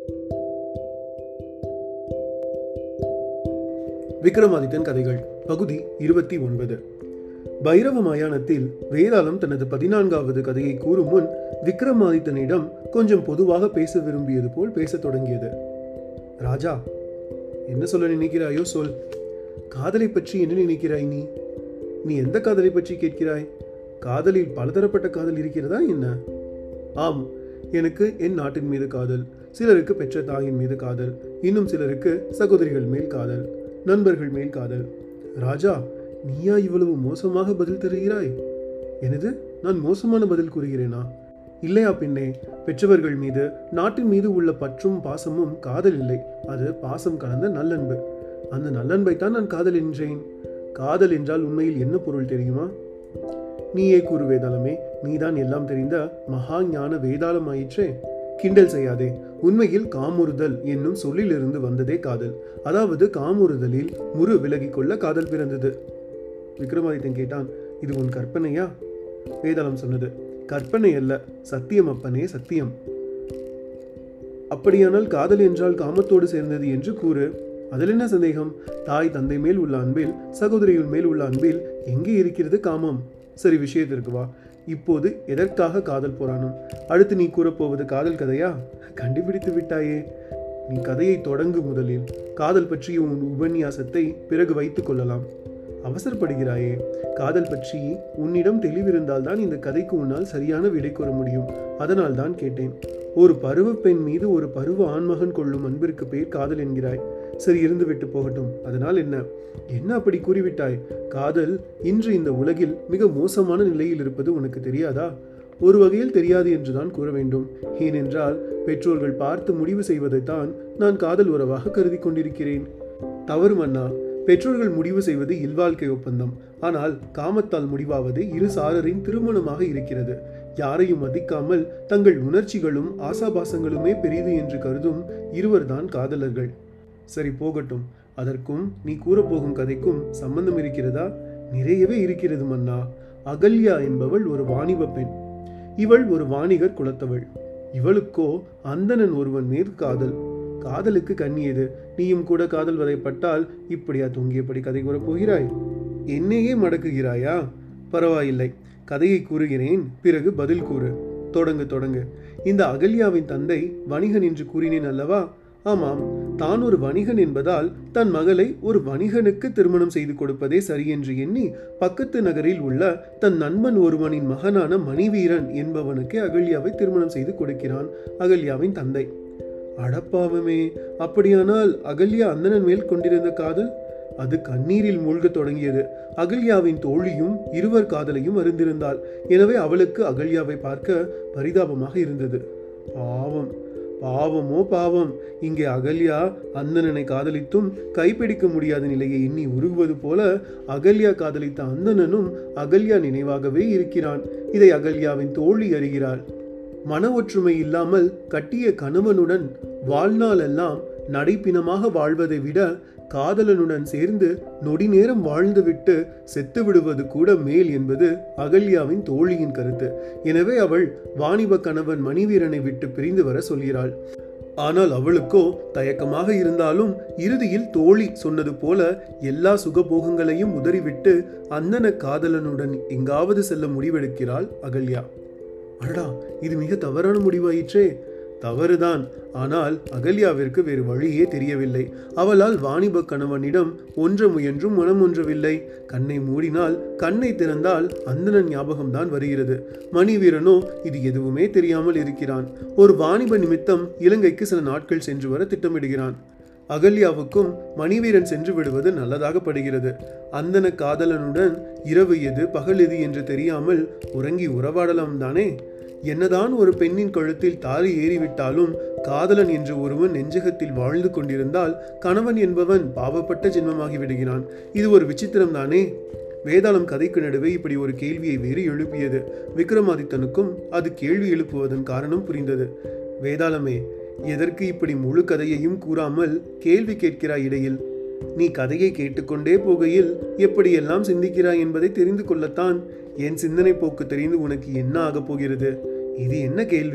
விக்ரமாதித்தன் கதைகள் பகுதி இருபத்தி ஒன்பது பைரவ மயானத்தில் வேதாளம் தனது பதினான்காவது கதையை கூறும் முன் விக்ரமாதித்தனிடம் கொஞ்சம் பொதுவாக பேச விரும்பியது போல் பேசத் தொடங்கியது ராஜா என்ன சொல்ல நினைக்கிறாயோ சொல் காதலை பற்றி என்ன நினைக்கிறாய் நீ நீ எந்த காதலை பற்றி கேட்கிறாய் காதலில் பலதரப்பட்ட காதல் இருக்கிறதா என்ன ஆம் எனக்கு என் நாட்டின் மீது காதல் சிலருக்கு பெற்ற தாயின் மீது காதல் இன்னும் சிலருக்கு சகோதரிகள் மேல் காதல் நண்பர்கள் மேல் காதல் ராஜா நீயா இவ்வளவு மோசமாக பதில் தருகிறாய் எனது நான் மோசமான பதில் கூறுகிறேனா இல்லையா பின்னே பெற்றவர்கள் மீது நாட்டின் மீது உள்ள பற்றும் பாசமும் காதல் இல்லை அது பாசம் கலந்த நல்லன்பு அந்த நல்லன்பை தான் நான் காதல் என்றேன் காதல் என்றால் உண்மையில் என்ன பொருள் தெரியுமா நீயே கூறு வேதாளமே நீதான் எல்லாம் தெரிந்த மகா ஞான வேதாளம் ஆயிற்றே கிண்டல் செய்யாதே உண்மையில் காமுறுதல் என்னும் சொல்லிலிருந்து வந்ததே காதல் அதாவது காமுறுதலில் முறு விலகிக் கொள்ள காதல் பிறந்தது விக்ரமாதித்தன் கேட்டான் இது உன் கற்பனையா வேதாளம் சொன்னது கற்பனை அல்ல சத்தியம் அப்பனே சத்தியம் அப்படியானால் காதல் என்றால் காமத்தோடு சேர்ந்தது என்று கூறு அதில் என்ன சந்தேகம் தாய் தந்தை மேல் உள்ள அன்பில் சகோதரியின் மேல் உள்ள அன்பில் எங்கே இருக்கிறது காமம் சரி விஷயத்திற்கு வா இப்போது எதற்காக காதல் போராணும் அடுத்து நீ கூறப்போவது காதல் கதையா கண்டுபிடித்து விட்டாயே நீ கதையை தொடங்கு முதலில் காதல் பற்றிய உன் உபன்யாசத்தை பிறகு வைத்துக் கொள்ளலாம் அவசரப்படுகிறாயே காதல் பற்றி உன்னிடம் தெளிவிருந்தால் தான் இந்த கதைக்கு உன்னால் சரியான விடை கூற முடியும் அதனால் தான் கேட்டேன் ஒரு பருவ பெண் மீது ஒரு பருவ ஆண்மகன் கொள்ளும் அன்பிற்கு பேர் காதல் என்கிறாய் சரி இருந்து விட்டு போகட்டும் அதனால் என்ன என்ன அப்படி கூறிவிட்டாய் காதல் இன்று இந்த உலகில் மிக மோசமான நிலையில் இருப்பது உனக்கு தெரியாதா ஒரு வகையில் தெரியாது என்றுதான் கூற வேண்டும் ஏனென்றால் பெற்றோர்கள் பார்த்து முடிவு செய்வதைத்தான் நான் காதல் உறவாக கருதி கொண்டிருக்கிறேன் தவறு மன்னா பெற்றோர்கள் முடிவு செய்வது இல்வாழ்க்கை ஒப்பந்தம் ஆனால் காமத்தால் முடிவாவது இரு சாரரின் திருமணமாக இருக்கிறது யாரையும் மதிக்காமல் தங்கள் உணர்ச்சிகளும் ஆசாபாசங்களுமே பெரிது என்று கருதும் இருவர்தான் காதலர்கள் சரி போகட்டும் அதற்கும் நீ கூறப்போகும் கதைக்கும் சம்பந்தம் இருக்கிறதா நிறையவே இருக்கிறது மன்னா அகல்யா என்பவள் ஒரு வாணிப பெண் இவள் ஒரு வாணிகர் குலத்தவள் இவளுக்கோ அந்தணன் ஒருவன் மீது காதல் காதலுக்கு கண்ணியது நீயும் கூட காதல் வதைப்பட்டால் இப்படியா தொங்கியபடி கதை கூறப் போகிறாய் என்னையே மடக்குகிறாயா பரவாயில்லை கதையை கூறுகிறேன் பிறகு பதில் கூறு தொடங்கு தொடங்கு இந்த அகல்யாவின் தந்தை வணிகன் என்று கூறினேன் அல்லவா ஆமாம் தான் ஒரு வணிகன் என்பதால் தன் மகளை ஒரு வணிகனுக்கு திருமணம் செய்து கொடுப்பதே சரி என்று எண்ணி பக்கத்து நகரில் உள்ள தன் நண்பன் ஒருவனின் மகனான மணிவீரன் என்பவனுக்கு அகல்யாவை திருமணம் செய்து கொடுக்கிறான் அகல்யாவின் தந்தை அடப்பாவமே அப்படியானால் அகல்யா அந்தணன் மேல் கொண்டிருந்த காதல் அது கண்ணீரில் மூழ்கத் தொடங்கியது அகல்யாவின் தோழியும் இருவர் காதலையும் அறிந்திருந்தாள் எனவே அவளுக்கு அகல்யாவை பார்க்க பரிதாபமாக இருந்தது பாவம் பாவமோ பாவம் இங்கே அகல்யா அந்தணனை காதலித்தும் கைப்பிடிக்க முடியாத நிலையை எண்ணி உருகுவது போல அகல்யா காதலித்த அந்தணனும் அகல்யா நினைவாகவே இருக்கிறான் இதை அகல்யாவின் தோழி அறிகிறாள் மன ஒற்றுமை இல்லாமல் கட்டிய கணவனுடன் வாழ்நாளெல்லாம் நடைப்பிணமாக வாழ்வதை விட காதலனுடன் சேர்ந்து நொடி நேரம் வாழ்ந்துவிட்டு செத்து விடுவது கூட மேல் என்பது அகல்யாவின் தோழியின் கருத்து எனவே அவள் வாணிப கணவன் மணிவீரனை விட்டு பிரிந்து வர சொல்கிறாள் ஆனால் அவளுக்கோ தயக்கமாக இருந்தாலும் இறுதியில் தோழி சொன்னது போல எல்லா சுகபோகங்களையும் உதறிவிட்டு அந்தன காதலனுடன் எங்காவது செல்ல முடிவெடுக்கிறாள் அகல்யா அடடா இது மிக தவறான முடிவாயிற்றே தவறுதான் ஆனால் அகல்யாவிற்கு வேறு வழியே தெரியவில்லை அவளால் வாணிப கணவனிடம் ஒன்ற முயன்றும் மனம் ஒன்றவில்லை கண்ணை மூடினால் கண்ணை திறந்தால் அந்தணன் ஞாபகம்தான் வருகிறது மணிவீரனோ இது எதுவுமே தெரியாமல் இருக்கிறான் ஒரு வாணிப நிமித்தம் இலங்கைக்கு சில நாட்கள் சென்று வர திட்டமிடுகிறான் அகல்யாவுக்கும் மணிவீரன் சென்று விடுவது நல்லதாக படுகிறது அந்தன காதலனுடன் இரவு எது பகல் எது என்று தெரியாமல் உறங்கி உறவாடலாம் தானே என்னதான் ஒரு பெண்ணின் கழுத்தில் தாலி ஏறிவிட்டாலும் காதலன் என்று ஒருவன் நெஞ்சகத்தில் வாழ்ந்து கொண்டிருந்தால் கணவன் என்பவன் பாவப்பட்ட ஜென்மமாகி விடுகிறான் இது ஒரு விசித்திரம் தானே வேதாளம் கதைக்கு நடுவே இப்படி ஒரு கேள்வியை வேறு எழுப்பியது விக்ரமாதித்தனுக்கும் அது கேள்வி எழுப்புவதன் காரணம் புரிந்தது வேதாளமே எதற்கு இப்படி முழு கதையையும் கூறாமல் கேள்வி கேட்கிறாய் இடையில் நீ கதையை கேட்டுக்கொண்டே போகையில் எப்படியெல்லாம் சிந்திக்கிறாய் என்பதை தெரிந்து கொள்ளத்தான் என் சிந்தனை போக்கு தெரிந்து உனக்கு என்ன ஆகப் போகிறது இது என்ன கேள்வி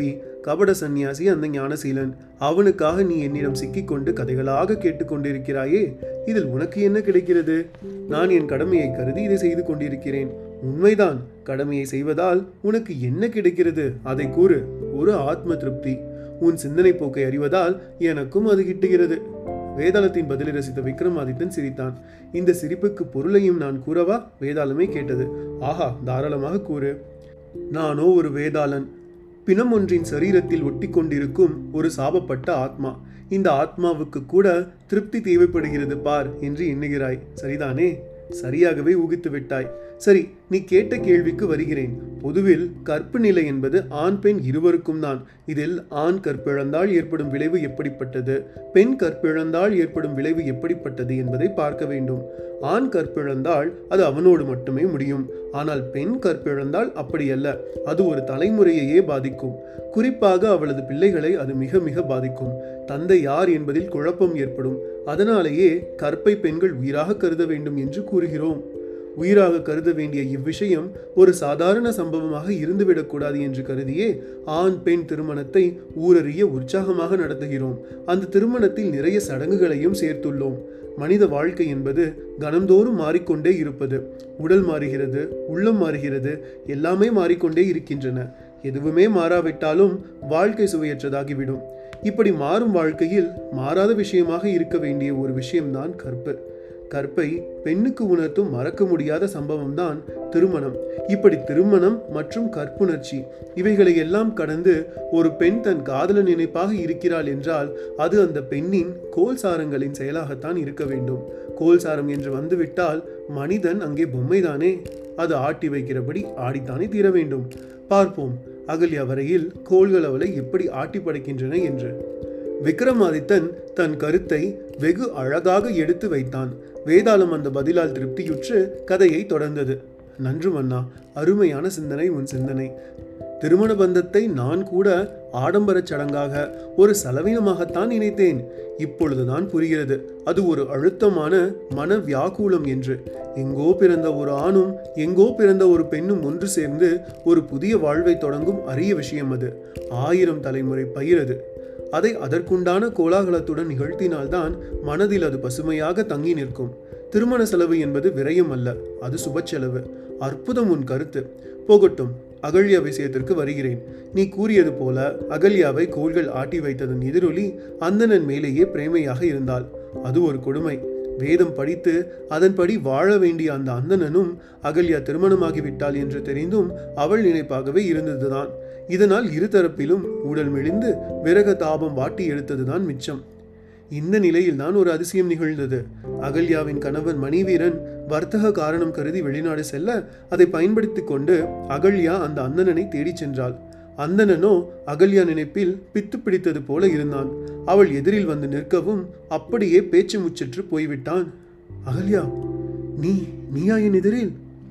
கபட சந்நியாசி அந்த ஞானசீலன் அவனுக்காக நீ என்னிடம் சிக்கிக்கொண்டு கதைகளாக கேட்டுக்கொண்டிருக்கிறாயே இதில் உனக்கு என்ன கிடைக்கிறது நான் என் கடமையை கருதி இதை செய்து கொண்டிருக்கிறேன் உண்மைதான் கடமையை செய்வதால் உனக்கு என்ன கிடைக்கிறது அதை கூறு ஒரு ஆத்ம திருப்தி உன் சிந்தனை போக்கை அறிவதால் எனக்கும் அது கிட்டுகிறது வேதாளத்தின் பதிலை ரசித்த விக்ரமாதித்தன் சிரித்தான் இந்த சிரிப்புக்கு பொருளையும் நான் கூறவா வேதாளமே கேட்டது ஆஹா தாராளமாக கூறு நானோ ஒரு வேதாளன் பிணம் ஒன்றின் சரீரத்தில் ஒட்டி கொண்டிருக்கும் ஒரு சாபப்பட்ட ஆத்மா இந்த ஆத்மாவுக்கு கூட திருப்தி தேவைப்படுகிறது பார் என்று எண்ணுகிறாய் சரிதானே சரியாகவே ஊகித்து விட்டாய் சரி நீ கேட்ட கேள்விக்கு வருகிறேன் பொதுவில் கற்பு நிலை என்பது ஆண் பெண் இருவருக்கும் தான் இதில் ஆண் கற்பிழந்தால் ஏற்படும் விளைவு எப்படிப்பட்டது பெண் கற்பிழந்தால் ஏற்படும் விளைவு எப்படிப்பட்டது என்பதை பார்க்க வேண்டும் ஆண் கற்பிழந்தால் அது அவனோடு மட்டுமே முடியும் ஆனால் பெண் கற்பிழந்தால் அப்படியல்ல அது ஒரு தலைமுறையையே பாதிக்கும் குறிப்பாக அவளது பிள்ளைகளை அது மிக மிக பாதிக்கும் தந்தை யார் என்பதில் குழப்பம் ஏற்படும் அதனாலேயே கற்பை பெண்கள் உயிராக கருத வேண்டும் என்று கூறுகிறோம் உயிராக கருத வேண்டிய இவ்விஷயம் ஒரு சாதாரண சம்பவமாக இருந்துவிடக்கூடாது என்று கருதியே ஆண் பெண் திருமணத்தை ஊரறிய உற்சாகமாக நடத்துகிறோம் அந்த திருமணத்தில் நிறைய சடங்குகளையும் சேர்த்துள்ளோம் மனித வாழ்க்கை என்பது கணந்தோறும் மாறிக்கொண்டே இருப்பது உடல் மாறுகிறது உள்ளம் மாறுகிறது எல்லாமே மாறிக்கொண்டே இருக்கின்றன எதுவுமே மாறாவிட்டாலும் வாழ்க்கை சுவையற்றதாகிவிடும் இப்படி மாறும் வாழ்க்கையில் மாறாத விஷயமாக இருக்க வேண்டிய ஒரு விஷயம்தான் கற்பு கற்பை பெண்ணுக்கு உணர்த்தும் மறக்க முடியாத சம்பவம்தான் திருமணம் இப்படி திருமணம் மற்றும் கற்புணர்ச்சி இவைகளை எல்லாம் கடந்து ஒரு பெண் தன் காதல நினைப்பாக இருக்கிறாள் என்றால் அது அந்த பெண்ணின் கோல் சாரங்களின் செயலாகத்தான் இருக்க வேண்டும் கோல் சாரம் என்று வந்துவிட்டால் மனிதன் அங்கே பொம்மைதானே அது ஆட்டி வைக்கிறபடி ஆடித்தானே தீர வேண்டும் பார்ப்போம் அகல்யா வரையில் கோள்கள் அவளை எப்படி ஆட்டி படைக்கின்றன என்று விக்ரமாதித்தன் தன் கருத்தை வெகு அழகாக எடுத்து வைத்தான் வேதாளம் அந்த பதிலால் திருப்தியுற்று கதையை தொடர்ந்தது நன்று மன்னா அருமையான சிந்தனை உன் சிந்தனை திருமண பந்தத்தை நான் கூட ஆடம்பரச் சடங்காக ஒரு செலவினமாகத்தான் நினைத்தேன் இப்பொழுதுதான் புரிகிறது அது ஒரு அழுத்தமான மன வியாக்குலம் என்று எங்கோ பிறந்த ஒரு ஆணும் எங்கோ பிறந்த ஒரு பெண்ணும் ஒன்று சேர்ந்து ஒரு புதிய வாழ்வை தொடங்கும் அரிய விஷயம் அது ஆயிரம் தலைமுறை பயிரது அதை அதற்குண்டான கோலாகலத்துடன் நிகழ்த்தினால்தான் மனதில் அது பசுமையாக தங்கி நிற்கும் திருமண செலவு என்பது விரயம் அல்ல அது சுப செலவு அற்புதம் உன் கருத்து போகட்டும் அகல்யா விஷயத்திற்கு வருகிறேன் நீ கூறியது போல அகல்யாவை கோள்கள் ஆட்டி வைத்ததன் எதிரொலி அந்தணன் மேலேயே பிரேமையாக இருந்தாள் அது ஒரு கொடுமை வேதம் படித்து அதன்படி வாழ வேண்டிய அந்த அந்தணனும் அகல்யா திருமணமாகிவிட்டாள் என்று தெரிந்தும் அவள் நினைப்பாகவே இருந்ததுதான் இதனால் இருதரப்பிலும் உடல் மெலிந்து விரக தாபம் வாட்டி எடுத்ததுதான் மிச்சம் இந்த நிலையில் தான் ஒரு அதிசயம் நிகழ்ந்தது அகல்யாவின் கணவன் மணிவீரன் வர்த்தக காரணம் கருதி வெளிநாடு செல்ல அதை பயன்படுத்திக் கொண்டு அகல்யா அந்த அந்தணனை தேடிச் சென்றாள் அந்தணனோ அகல்யா நினைப்பில் பித்து பிடித்தது போல இருந்தான் அவள் எதிரில் வந்து நிற்கவும் அப்படியே பேச்சு முச்சிற்று போய்விட்டான் அகல்யா நீ நீயா என் எதிரில்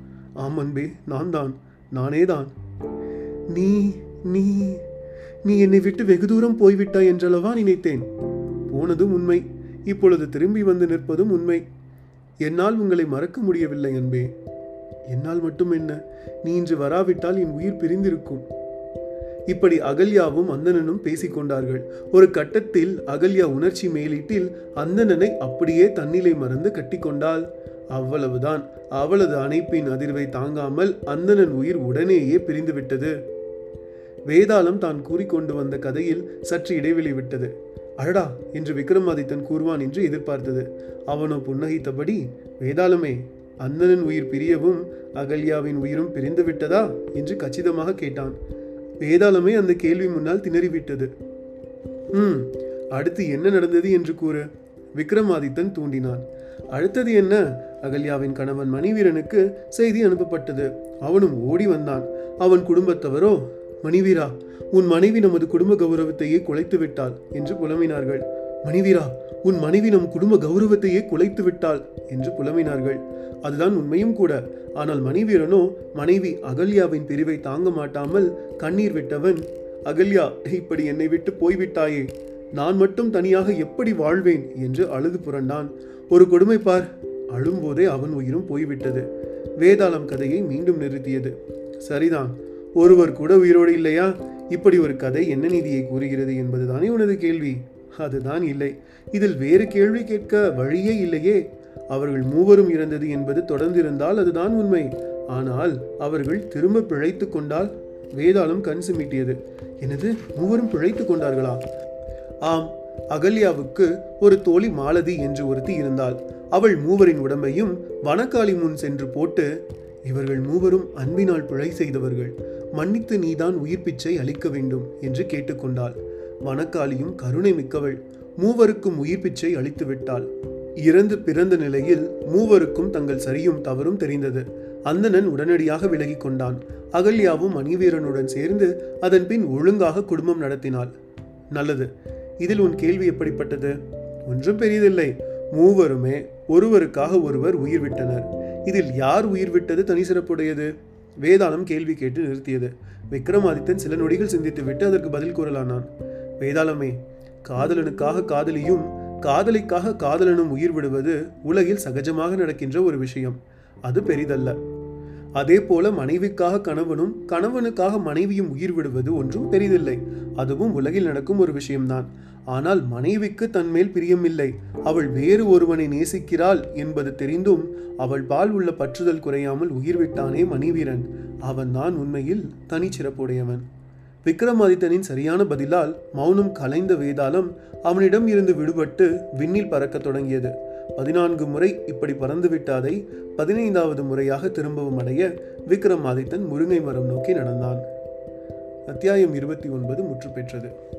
ஆமன்பே நான் தான் நானே தான் நீ நீ நீ என்னை விட்டு வெகு தூரம் போய்விட்டாய் என்றளவா நினைத்தேன் போனதும் உண்மை இப்பொழுது திரும்பி வந்து நிற்பதும் உண்மை என்னால் உங்களை மறக்க முடியவில்லை அன்பே என்னால் மட்டும் என்ன நீ இன்று வராவிட்டால் என் உயிர் பிரிந்திருக்கும் இப்படி அகல்யாவும் அந்தணனும் பேசிக்கொண்டார்கள் ஒரு கட்டத்தில் அகல்யா உணர்ச்சி மேலீட்டில் அந்தணனை அப்படியே தன்னிலை மறந்து கட்டிக்கொண்டாள் அவ்வளவுதான் அவளது அணைப்பின் அதிர்வை தாங்காமல் அந்தணன் உயிர் உடனேயே பிரிந்துவிட்டது வேதாளம் தான் கூறிக்கொண்டு வந்த கதையில் சற்று இடைவெளி விட்டது அடடா என்று விக்ரமாதித்தன் கூறுவான் என்று எதிர்பார்த்தது அவனோ புன்னகைத்தபடி வேதாளமே அந்தணன் உயிர் பிரியவும் அகல்யாவின் உயிரும் பிரிந்து விட்டதா என்று கச்சிதமாக கேட்டான் வேதாளமே அந்த கேள்வி முன்னால் திணறிவிட்டது ம் அடுத்து என்ன நடந்தது என்று கூறு விக்ரமாதித்தன் தூண்டினான் அடுத்தது என்ன அகல்யாவின் கணவன் மணிவீரனுக்கு செய்தி அனுப்பப்பட்டது அவனும் ஓடி வந்தான் அவன் குடும்பத்தவரோ மணிவீரா உன் மனைவி நமது குடும்ப கௌரவத்தையே குலைத்து விட்டாள் என்று புலம்பினார்கள் மணிவீரா உன் மனைவி நம் குடும்ப கௌரவத்தையே குலைத்து விட்டாள் என்று புலம்பினார்கள் அதுதான் உண்மையும் கூட ஆனால் மணிவீரனோ மனைவி அகல்யாவின் பிரிவை தாங்க மாட்டாமல் கண்ணீர் விட்டவன் அகல்யா இப்படி என்னை விட்டு போய்விட்டாயே நான் மட்டும் தனியாக எப்படி வாழ்வேன் என்று அழுது புரண்டான் ஒரு கொடுமை பார் அழும்போதே அவன் உயிரும் போய்விட்டது வேதாளம் கதையை மீண்டும் நிறுத்தியது சரிதான் ஒருவர் கூட உயிரோடு இல்லையா இப்படி ஒரு கதை என்ன நீதியை கூறுகிறது என்பதுதானே உனது கேள்வி அதுதான் இல்லை இதில் வேறு கேள்வி கேட்க வழியே இல்லையே அவர்கள் மூவரும் இறந்தது என்பது தொடர்ந்திருந்தால் அதுதான் உண்மை ஆனால் அவர்கள் திரும்ப பிழைத்து கொண்டால் வேதாளம் கண் சிமிட்டியது எனது மூவரும் பிழைத்து கொண்டார்களா ஆம் அகல்யாவுக்கு ஒரு தோழி மாலதி என்று ஒருத்தி இருந்தாள் அவள் மூவரின் உடம்பையும் வனக்காளி முன் சென்று போட்டு இவர்கள் மூவரும் அன்பினால் பிழை செய்தவர்கள் மன்னித்து நீதான் உயிர் பிச்சை அளிக்க வேண்டும் என்று கேட்டுக்கொண்டாள் வனக்காளியும் கருணை மிக்கவள் மூவருக்கும் உயிர் பிச்சை அளித்து விட்டாள் இறந்து பிறந்த நிலையில் மூவருக்கும் தங்கள் சரியும் தவறும் தெரிந்தது அந்தணன் உடனடியாக விலகிக் கொண்டான் அகல்யாவும் மணிவீரனுடன் சேர்ந்து அதன் பின் ஒழுங்காக குடும்பம் நடத்தினாள் நல்லது இதில் உன் கேள்வி எப்படிப்பட்டது ஒன்றும் பெரியதில்லை மூவருமே ஒருவருக்காக ஒருவர் உயிர் விட்டனர் இதில் யார் உயிர் விட்டது தனி சிறப்புடையது வேதாளம் கேள்வி கேட்டு நிறுத்தியது விக்ரமாதித்தன் சில நொடிகள் சிந்தித்துவிட்டு அதற்கு பதில் கூறலானான் வேதாளமே காதலனுக்காக காதலியும் காதலிக்காக காதலனும் உயிர் விடுவது உலகில் சகஜமாக நடக்கின்ற ஒரு விஷயம் அது பெரிதல்ல அதே போல மனைவிக்காக கணவனும் கணவனுக்காக மனைவியும் உயிர் விடுவது ஒன்றும் பெரிதில்லை அதுவும் உலகில் நடக்கும் ஒரு விஷயம்தான் ஆனால் மனைவிக்கு தன்மேல் பிரியமில்லை அவள் வேறு ஒருவனை நேசிக்கிறாள் என்பது தெரிந்தும் அவள் பால் உள்ள பற்றுதல் குறையாமல் உயிர் விட்டானே மணிவீரன் அவன்தான் உண்மையில் தனிச்சிறப்புடையவன் விக்ரமாதித்தனின் சரியான பதிலால் மௌனம் கலைந்த வேதாளம் அவனிடம் இருந்து விடுபட்டு விண்ணில் பறக்கத் தொடங்கியது பதினான்கு முறை இப்படி பறந்துவிட்டாதை பதினைந்தாவது முறையாக திரும்பவும் அடைய விக்ரமாதித்தன் முருங்கை மரம் நோக்கி நடந்தான் அத்தியாயம் இருபத்தி ஒன்பது முற்று பெற்றது